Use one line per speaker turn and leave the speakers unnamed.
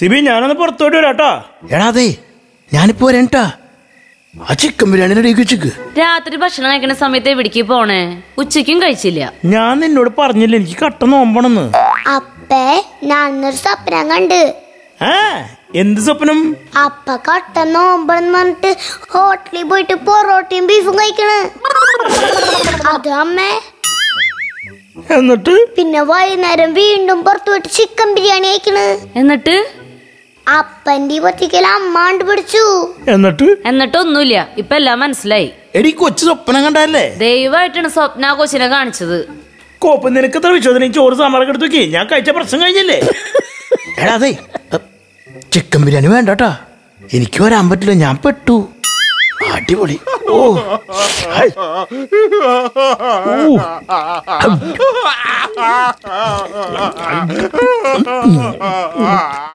സിബി ഞാനൊന്ന് പുറത്തോട്ട് വരാട്ടോ
എടാ അതെ ഞാനിപ്പോ വരണ്ടാ ആ ചിക്കൻ ബിരിയാണി റെഡി ഉച്ചക്ക്
രാത്രി ഭക്ഷണം കഴിക്കുന്ന സമയത്ത് എവിടേക്ക് പോണേ ഉച്ചയ്ക്കും കഴിച്ചില്ല
ഞാൻ നിന്നോട് പറഞ്ഞില്ല എനിക്ക് കട്ട നോമ്പണെന്ന്
അപ്പേ ഞാനൊരു സ്വപ്നം കണ്ട്
ആ എന്ത് സ്വപ്നം
അപ്പ കട്ട നോമ്പെന്ന് പറഞ്ഞിട്ട് ഹോട്ടലിൽ പോയിട്ട് പൊറോട്ടയും ബീഫും കഴിക്കണ് അത് അമ്മേ
എന്നിട്ട്
പിന്നെ വൈകുന്നേരം വീണ്ടും പുറത്തു പോയിട്ട് ചിക്കൻ ബിരിയാണി കഴിക്കണ്
എന്നിട്ട്
അപ്പന്റെ പൊത്തിക്കൽ അമ്മാണ്ട് പിടിച്ചു
എന്നിട്ട്
എന്നിട്ടൊന്നുമില്ല ഇപ്പൊ എല്ലാം മനസ്സിലായി
എടി കൊച്ചു സ്വപ്നം കണ്ടല്ലേ
ദൈവമായിട്ടാണ് സ്വപ്ന കൊച്ചിനെ കാണിച്ചത്
കോപ്പ് നിനക്ക് എത്ര വിശ്വസന ഈ ചോറ് സാമ്പാറൊക്കെ എടുത്ത് വെക്കേ ഞാൻ കഴിച്ച പ്രശ്നം കഴിഞ്ഞില്ലേ
എടാ അതെ ചിക്കൻ ബിരിയാണി വേണ്ടട്ടാ എനിക്ക് വരാൻ പറ്റില്ല ഞാൻ പെട്ടു അടിപൊളി ഓ ഹൈ. ഓ.